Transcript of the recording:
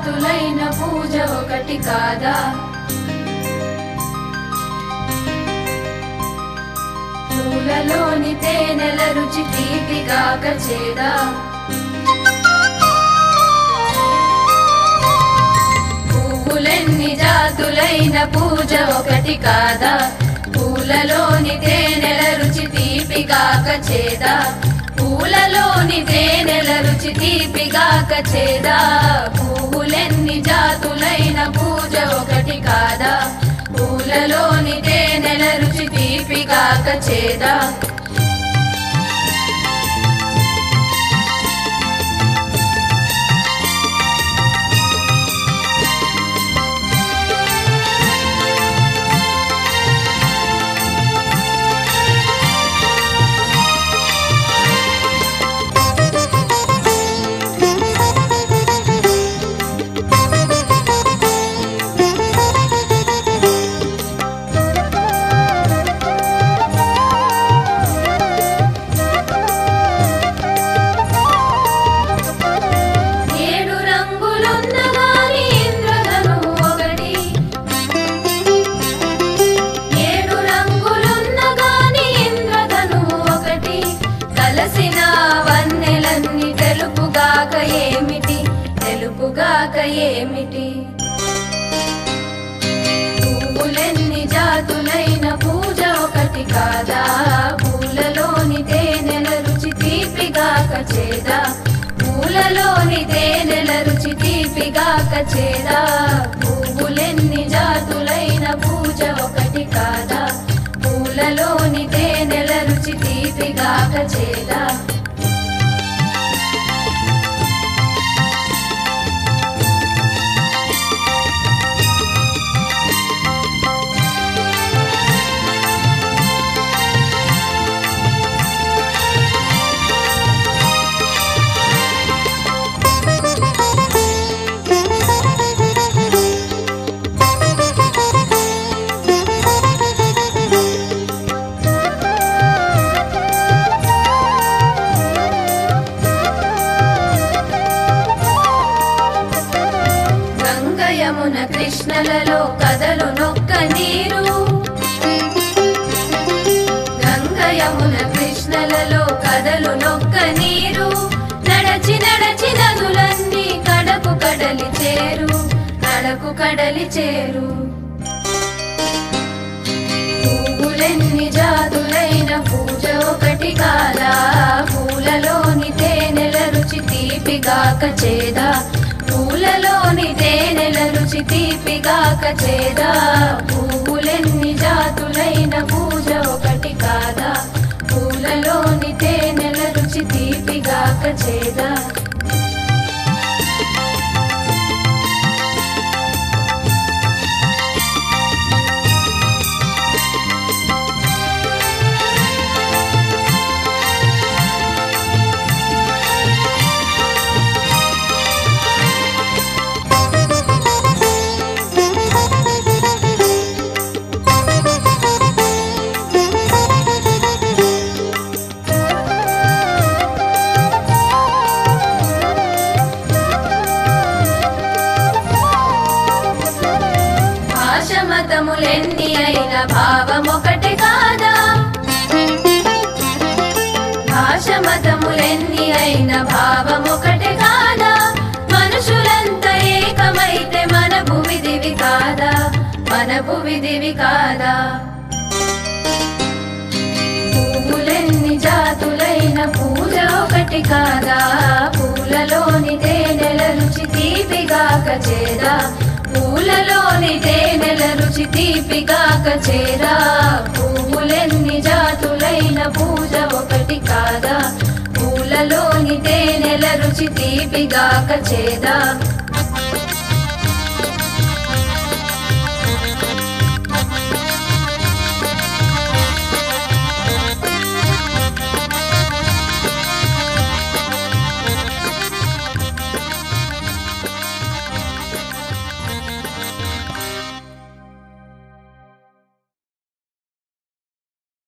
జాతులైన పూజ ఒకటి కాదా పూలలోని తేనెల రుచి తీపిగాక చేదా పువ్వులెన్ని జాతులైన పూజ ఒకటి కాదా పూలలోని తేనెల రుచి తీపిగాక చేదా పూలలోని తేనెల రుచి తీపిగాక చేదా పువ్వులెన్ని జాతులైన పూజ ఒకటి కాదా పూలలోని తేనెల రుచి తీపిగాక చేదా ఏడు రంగులున్న గాని ఇంద్రధనువు ఒకటి ఏడు రంగులున్న గాని ఇంద్రధనువు ఒకటి కలసిన వన్నెలన్నీ తెలుపుగాక ఏమిటి తెలుపుగాక ఏమిటి పువ్వులెన్ని జాతులైన పూజ ఒకటి కాదా పూలలోని తేనెల రుచి తీపిగాక చేదా పూలలోని తేనెల రుచి తీపిగాక చేదా పువ్వులెన్ని జాతులైన పూజ ఒకటి కాదా పూలలోని తేనెల రుచి తీపిగాక చేదా గంగయమున కృష్ణలలో కదలు నొక్క నీరు గంగయమున కృష్ణలలో కదలు నొక్క నీరు నడచి నడచి నదులన్నీ కడకు కడలి చేరు కడకు కడలి చేరు పువ్వులెన్ని జాతులైన పూజ ఒకటి కాదా పూలలోని తేనెల రుచి తీపిగాక చేదా పూలలోని తేనెల రుచి తీపిగాక చేదా పువ్వులెన్ని జాతులైన పూజ ఒకటి కాదా పూలలోని తేనెల రుచి తీపిగాక చేదా భాషమతములెన్ని అయిన భావమొకటి కాదా భాషమతములెన్ని అయిన భావమొకటి కాదా మనుషులంతా ఏకమైతే మన భువిదివి కాదా మన భువిదివి కాదా పువ్వులెన్ని జాతులైన పూజ ఒకటి కాదా పూలలోని తేనెల రుచి తీపిగాక చేదా పూలలోని తేనెల రుచి తీపిగాక చేదా పువ్వులెన్ని జాతులైన పూజ ఒకటి కాదా పూలలోని తేనెల రుచి తీపిగాక చేదా